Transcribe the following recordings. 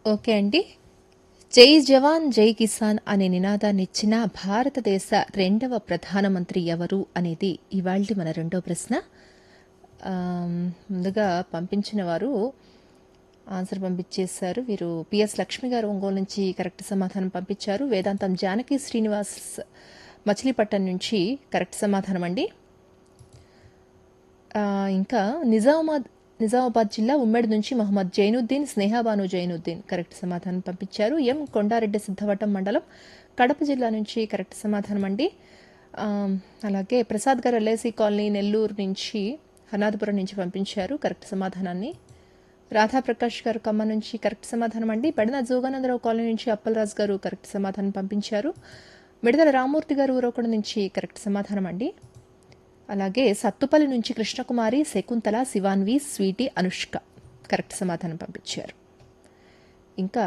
Okay అండి జై జవాన్ జై కిసాన్ అనే నినాదాన్ని ఇచ్చిన భారతదేశ రెండవ ప్రధానమంత్రి ఎవరు అనేది ఇవాళ మన రెండో ప్రశ్న ఆమ్, ముందుగా పంపించిన వారు ఆన్సర్ పంపించేశారు వీరు పిఎస్ లక్ష్మి గారు ఒంగోలు నుంచి కరెక్ట్ సమాధానం పంపించారు వేదాంతం జానకి శ్రీనివాస్ మచిలీపట్నం నుంచి కరెక్ట్ సమాధానం అండి ఆ, ఇంకా నిజామాబాద్ నిజామాబాద్ జిల్లా ఉమ్మడి నుంచి మహమ్మద్ జైనుద్దీన్ స్నేహాబాను జైనుద్దీన్ కరెక్ట్ సమాధానం పంపించారు ఎం కొండారెడ్డి సిద్ధవటం మండలం కడప జిల్లా నుంచి కరెక్ట్ సమాధానం అండి ఆ, అలాగే ప్రసాద్ గారు ఎల్ఐసి కాలనీ నెల్లూరు నుంచి హనాథపురం నుంచి పంపించారు కరెక్ట్ సమాధానాన్ని రాధాప్రకాష్ గారు ఖమ్మం నుంచి కరెక్ట్ సమాధానం అండి పెడన జోగానందరావు కాలనీ నుంచి అప్పలరాజు గారు కరెక్ట్ సమాధానం పంపించారు మిడతల రామూర్తి గారు ఊరొకడు నుంచి కరెక్ట్ సమాధానం అండి అలాగే సత్తుపల్లి నుంచి కృష్ణకుమారి శకుంతల శివాన్వి స్వీటి అనుష్క కరెక్ట్ సమాధానం పంపించారు ఇంకా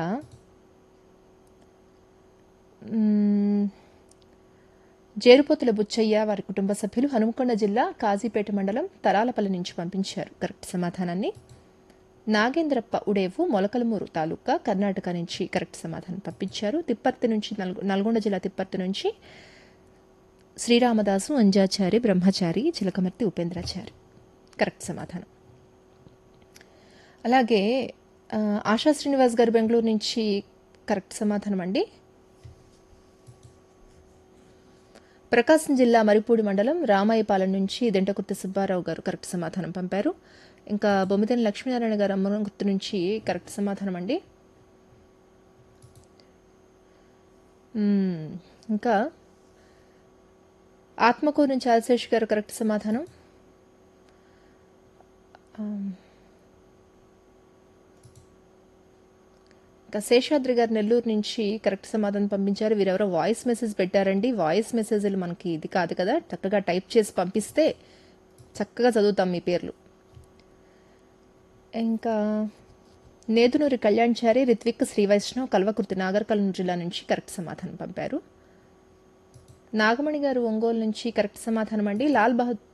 మ్మ్, జేరుపోతుల బుచ్చయ్య వారి కుటుంబ సభ్యులు హనుమకొండ జిల్లా కాజీపేట మండలం తరాలపల్లి నుంచి పంపించారు కరెక్ట్ సమాధానాన్ని నాగేంద్రప్ప ఉడేవు మొలకలమూరు తాలూకా కర్ణాటక నుంచి కరెక్ట్ సమాధానం పంపించారు తిప్పర్తి నుంచి నల్గొ- నల్గొండ జిల్లా తిప్పర్తి నుంచి శ్రీరామదాసు అంజాచారి బ్రహ్మచారి చిలకమర్తి ఉపేంద్రాచారి కరెక్ట్ సమాధానం అలాగే ఆ, ఆశా శ్రీనివాస్ గారు బెంగళూరు నుంచి కరెక్ట్ సమాధానం అండి ప్రకాశం జిల్లా మరిపూడి మండలం రామాయపాలెం నుంచి దెంటకుర్తి సుబ్బారావు గారు కరెక్ట్ సమాధానం పంపారు ఇంకా బొమ్మిదేని లక్ష్మీనారాయణ గారు అమ్మగుర్తు నుంచి కరెక్ట్ సమాధానం అండి మ్మ్, ఇంకా ఆత్మకూరు నుంచి ఆశేష్ గారు కరెక్ట్ సమాధానం ఆమ్, ఇంకా శేషాద్రి గారు నెల్లూరు నుంచి కరెక్ట్ సమాధానం పంపించారు వీరెవరో వాయిస్ మెసేజ్ పెట్టారండి వాయిస్ మెసేజ్లు మనకి ఇది కాదు కదా చక్కగా టైప్ చేసి పంపిస్తే చక్కగా చదువుతాం మీ పేర్లు ఇంకా నేదునూరి కళ్యాణ్చారి రిత్విక్ శ్రీ వైష్ణవ్ కల్వకుర్తి నాగర్కర్నూలు జిల్లా నుంచి కరెక్ట్ సమాధానం పంపారు నాగమణి గారు ఒంగోలు నుంచి కరెక్ట్ సమాధానం అండి లాల్ బహద్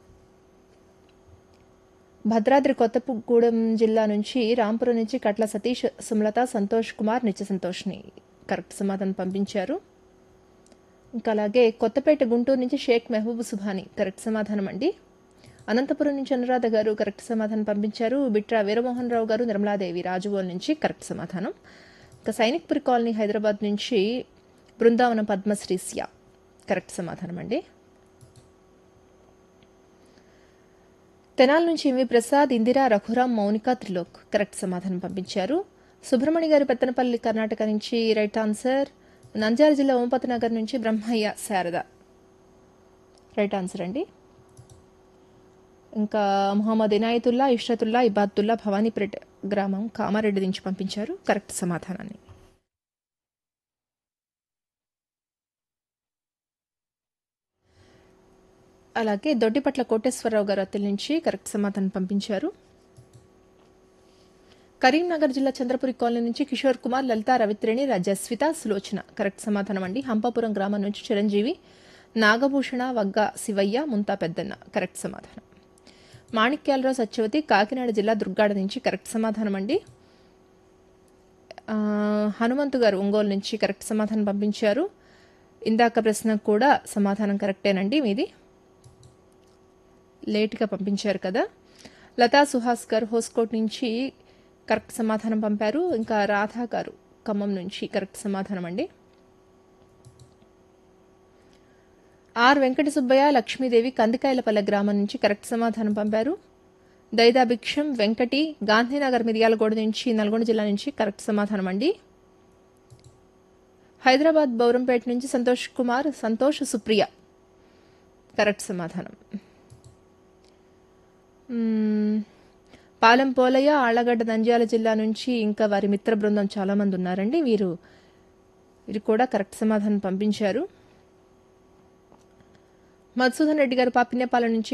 భద్రాద్రి కొత్తగూడెం జిల్లా నుంచి రాంపురం నుంచి కట్ల సతీష్ సుమలత సంతోష్ కుమార్ నిత్య సంతోష్ని కరెక్ట్ సమాధానం పంపించారు ఇంకా అలాగే కొత్తపేట గుంటూరు నుంచి షేక్ మెహబూబ్ సుభాని కరెక్ట్ సమాధానం అండి అనంతపురం నుంచి అనురాధ గారు కరెక్ట్ సమాధానం పంపించారు బిట్రా వీరమోహన్ రావు గారు నిర్మలాదేవి రాజువోల్ నుంచి కరెక్ట్ సమాధానం ఇంకా సైనిక్పురి కాలనీ హైదరాబాద్ నుంచి బృందావనం పద్మశ్రీ సియా కరెక్ట్ సమాధానం అండి తెనాల నుంచి ఎంవి ప్రసాద్ ఇందిరా రఘురాం మౌనిక త్రిలోక్ కరెక్ట్ సమాధానం పంపించారు సుబ్రహ్మణ్య గారి పెత్తనపల్లి కర్ణాటక నుంచి రైట్ ఆన్సర్ నంద్యాల జిల్లా ఓంపతి నగర్ నుంచి బ్రహ్మయ్య శారద రైట్ ఆన్సర్ అండి ఇంకా మొహమ్మద్ ఇనాయతుల్లా ఇష్రతుల్లా ఇబాద్తుల్లా భవానీపేట గ్రామం కామారెడ్డి నుంచి పంపించారు కరెక్ట్ సమాధానాన్ని అలాగే దొడ్డిపట్ల కోటేశ్వరరావు గారు అత్తల నుంచి కరెక్ట్ సమాధానం పంపించారు కరీంనగర్ జిల్లా చంద్రపురి కాలనీ నుంచి కిషోర్ కుమార్ లలిత రవిత్రేణి రజస్విత సులోచన కరెక్ట్ సమాధానం అండి హంపాపురం గ్రామం నుంచి చిరంజీవి నాగభూషణ వగ్గ శివయ్య ముంతా పెద్దన్న కరెక్ట్ సమాధానం మాణిక్యాలరావు సత్యవతి కాకినాడ జిల్లా దుర్గాడ నుంచి కరెక్ట్ సమాధానం అండి ఆ, హనుమంతు గారు ఒంగోలు నుంచి కరెక్ట్ సమాధానం పంపించారు ఇందాక ప్రశ్నకు కూడా సమాధానం కరెక్టేనండి మీది లేట్గా పంపించారు కదా లతా సుహాస్ గారు హోస్కోట్ నుంచి కరెక్ట్ సమాధానం పంపారు ఇంకా రాధా గారు ఖమ్మం నుంచి కరెక్ట్ సమాధానం అండి ఆర్ వెంకట సుబ్బయ్య లక్ష్మీదేవి కందికాయలపల్లె గ్రామం నుంచి కరెక్ట్ సమాధానం పంపారు దైదాభిక్షం వెంకటి గాంధీనగర్ మిర్యాలగూడ నుంచి నల్గొండ జిల్లా నుంచి కరెక్ట్ సమాధానం అండి హైదరాబాద్ బౌరంపేట నుంచి సంతోష్ కుమార్ సంతోష్ సుప్రియ కరెక్ట్ సమాధానం మ్మ్. పాలెం పోలయ్య ఆళ్లగడ్డ నంద్యాల జిల్లా నుంచి ఇంకా వారి మిత్ర బృందం చాలా మంది ఉన్నారండి వీరు వీరు కూడా కరెక్ట్ సమాధానం పంపించారు మధుసూదన్ రెడ్డి గారు పాపినేపాలెం నుంచి